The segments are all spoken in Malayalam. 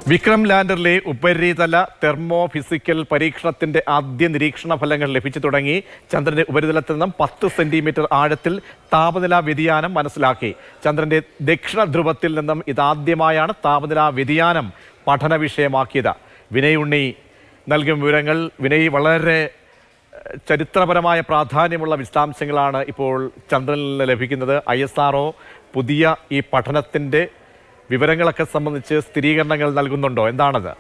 വിക്രം ലാൻഡറിലെ ഉപരിതല തെർമോ ഫിസിക്കൽ പരീക്ഷണത്തിന്റെ ആദ്യ നിരീക്ഷണ ഫലങ്ങൾ ലഭിച്ചു തുടങ്ങി ചന്ദ്രന്റെ ഉപരിതലത്തിൽ നിന്നും പത്ത് സെന്റിമീറ്റർ ആഴത്തിൽ താപനില വ്യതിയാനം മനസ്സിലാക്കി ചന്ദ്രന്റെ ദക്ഷിണ ധ്രുവത്തിൽ നിന്നും ഇതാദ്യമായാണ് താപനില വ്യതിയാനം പഠന വിഷയമാക്കിയത് വിനയ് ഉണ്ണി നൽകും വിവരങ്ങൾ വിനയ് വളരെ ഏഹ്, ചരിത്രപരമായ പ്രാധാന്യമുള്ള വിശദാംശങ്ങളാണ് ഇപ്പോൾ ചന്ദ്രനിൽ നിന്ന് ലഭിക്കുന്നത് ഐ എസ് ആർ പുതിയ ഈ പഠനത്തിന്റെ വിവരങ്ങളൊക്കെ സംബന്ധിച്ച് സ്ഥിരീകരണങ്ങൾ നൽകുന്നുണ്ടോ എന്താണത്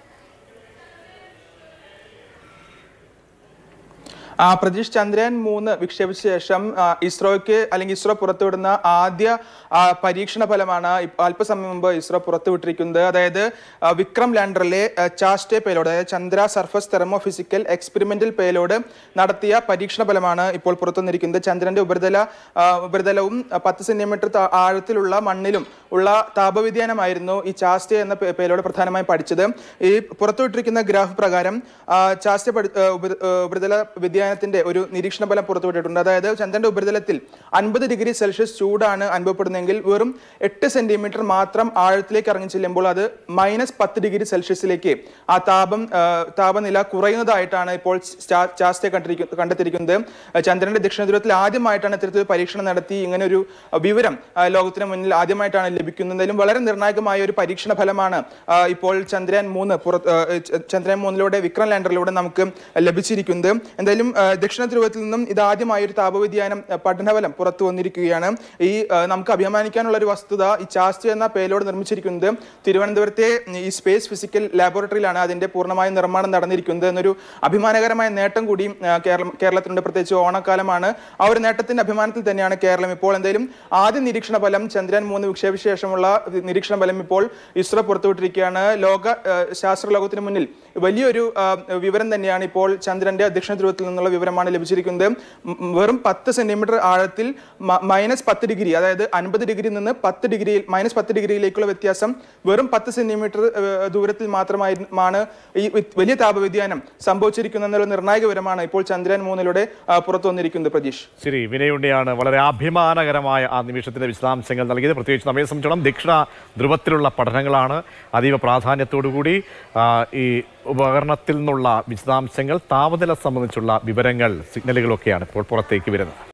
ആ, പ്രതീഷ് ചന്ദ്രയാൻ മൂന്ന് വിക്ഷേപിച്ച ശേഷം ആ, ഇസ്രോയ്ക്ക് അല്ലെങ്കിൽ ഇസ്രോ പുറത്തുവിടുന്ന ആദ്യ ആ, പരീക്ഷണ ഫലമാണ് ഇപ്പ- അല്പസമയം മുമ്പ് ഇസ്രോ പുറത്തുവിട്ടിരിക്കുന്നത് അതായത് ആ, വിക്രം ലാൻഡറിലെ ആ, ചാസ്റ്റേ പേലോഡ് അതായത് Chandra surface thermophysical experimental payload നടത്തിയ പരീക്ഷണ ഫലമാണ് ഇപ്പോൾ പുറത്തുവന്നിരിക്കുന്നത് ചന്ദ്രന്റെ ഉപരിതല ആ, ഉപരിതലവും ആ, പത്ത് സെന്റിമീറ്റർ താ- ആഴത്തിലുള്ള മണ്ണിലും ഉള്ള താപവ്യതിയാനമായിരുന്നു ഈ ചാസ്റ്റേ എന്ന പേ- പേലോഡ് പ്രധാനമായും പഠിച്ചത് ഈ പുറത്തുവിട്ടിരിക്കുന്ന ഗ്രാഫ് പ്രകാരം ആ, ചാസ്റ്റേ പഠി- ആ, ഉപരി- ആ, ഉപരിതല വ്യതിയാനത്തിന്റെ ഒരു നിരീക്ഷണ ഫലം പുറത്തുവിട്ടിട്ടുണ്ട് അതായത് ചന്ദ്രന്റെ ഉപരിതലത്തിൽ അൻപത് ഡിഗ്രി സെൽഷ്യസ് ചൂടാണ് അനുഭവപ്പെടുന്നതെങ്കിൽ വെറും എട്ട് സെന്റിമീറ്റർ മാത്രം ആഴത്തിലേക്ക് ഇറങ്ങി ചെല്ലുമ്പോൾ അത് മൈനസ് പത്ത് ഡിഗ്രി സെൽഷ്യസിലേക്ക് ആ താപം ആ, താപനില കുറയുന്നതായിട്ടാണ് ഇപ്പോൾ ചാ- ചാസ്റ്റേ കണ്ടിരിക്കു- കണ്ടെത്തിയിരിക്കുന്നത് ആ, ചന്ദ്രന്റെ ദക്ഷിണ ധ്രുവത്തിൽ ആദ്യമായിട്ടാണ് ഇത്തരത്തിൽ പരീക്ഷണം നടത്തി ഇങ്ങനെ ഒരു ആ, വിവരം ആ, ലോകത്തിന് മുന്നിൽ ആദ്യമായിട്ടാണ് ലഭിക്കുന്നത് എന്തായാലും വളരെ നിർണായകമായ ഒരു പരീക്ഷണ ഫലമാണ് ആ, ഇപ്പോൾ ചന്ദ്രയാൻ മൂന്ന് പുറത്ത് ആ, ച- ചന്ദ്രയാൻ മൂന്നിലൂടെ വിക്രം ലാൻഡറിലൂടെ നമുക്ക് ലഭിച്ചിരിക്കുന്നത് എന്തായാലും ആ, ദക്ഷിണ ധ്രുവത്തിൽ നിന്നും ഇതാദ്യമായ ഒരു താപവ്യതിയാനം ആ, പഠനഫലം പുറത്തു വന്നിരിക്കുകയാണ് ഈ ആ, നമുക്ക് അഭിമാനിക്കാനുള്ള ഒരു വസ്തുത ഈ ചാസ്റ്റ് എന്ന പേലോട് നിർമ്മിച്ചിരിക്കുന്നത് തിരുവനന്തപുരത്തെ ഈ സ്പേസ് ഫിസിക്കൽ ലാബോറട്ടറിയിലാണ് അതിന്റെ പൂർണ്ണമായ നിർമ്മാണം നടന്നിരിക്കുന്നത് എന്നൊരു അഭിമാനകരമായ നേട്ടം കൂടി ആ, കേരളം കേരളത്തിനുണ്ട് പ്രത്യേകിച്ച് ഓണക്കാലമാണ് ആ ഒരു നേട്ടത്തിന്റെ അഭിമാനത്തിൽ തന്നെയാണ് കേരളം ഇപ്പോൾ എന്തായാലും ആദ്യ നിരീക്ഷണ ഫലം ചന്ദ്രയാൻ മൂന്ന് വിക്ഷേപിച്ച ശേഷമുള്ള നിരീക്ഷണ ഫലം ഇപ്പോൾ ഇസ്രോ പുറത്തുവിട്ടിരിക്കുകയാണ് ലോക ആ, ശാസ്ത്ര ലോകത്തിന് മുന്നിൽ വലിയൊരു ആ, വിവരം തന്നെയാണ് ഇപ്പോൾ ചന്ദ്രന്റെ ദക്ഷിണ ധ്രുവത്തിൽ നിന്നുള്ള വിവരമാണ് ലഭിച്ചിരിക്കുന്നത് ഉം, ഉം, വെറും പത്ത് സെന്റിമീറ്റർ ആഴത്തിൽ മൈനസ് പത്ത് ഡിഗ്രി അതായത് അൻപത് ഡിഗ്രി നിന്ന് പത്ത് ഡിഗ്രിയിൽ മൈനസ് പത്ത് ഡിഗ്രിയിലേക്കുള്ള വ്യത്യാസം വെറും പത്ത് സെന്റിമീറ്റർ ദൂരത്തിൽ മാത്രമായാണ് ഈ വി- വലിയ താപവ്യതിയാനം സംഭവിച്ചിരിക്കുന്ന എന്നുള്ള നിർണായക വിവരമാണ് ഇപ്പോൾ ചന്ദ്രയാൻ മൂന്നിലൂടെ ആ, പുറത്തു വന്നിരിക്കുന്നത് പ്രതീഷ് ശരി വിനയുണ്ടിയാണ് വളരെ അഭിമാനകരമായ ആ നിമിഷത്തിന്റെ വിശദാംശങ്ങൾ നൽകിയത് പ്രത്യേകിച്ച് നമ്മെ സംബന്ധിച്ചിടത്തോളം ദക്ഷിണ ധ്രുവത്തിലുള്ള പഠനങ്ങളാണ് അതീവ പ്രാധാന്യത്തോടുകൂടി ആ, ഈ ഉപകരണത്തിൽ നിന്നുള്ള വിശദാംശങ്ങൾ താപനില സംബന്ധിച്ചുള്ള വിവരങ്ങൾ സിഗ്നലുകളൊക്കെയാണ് ഇപ്പോൾ പുറത്തേക്ക് വരുന്നത്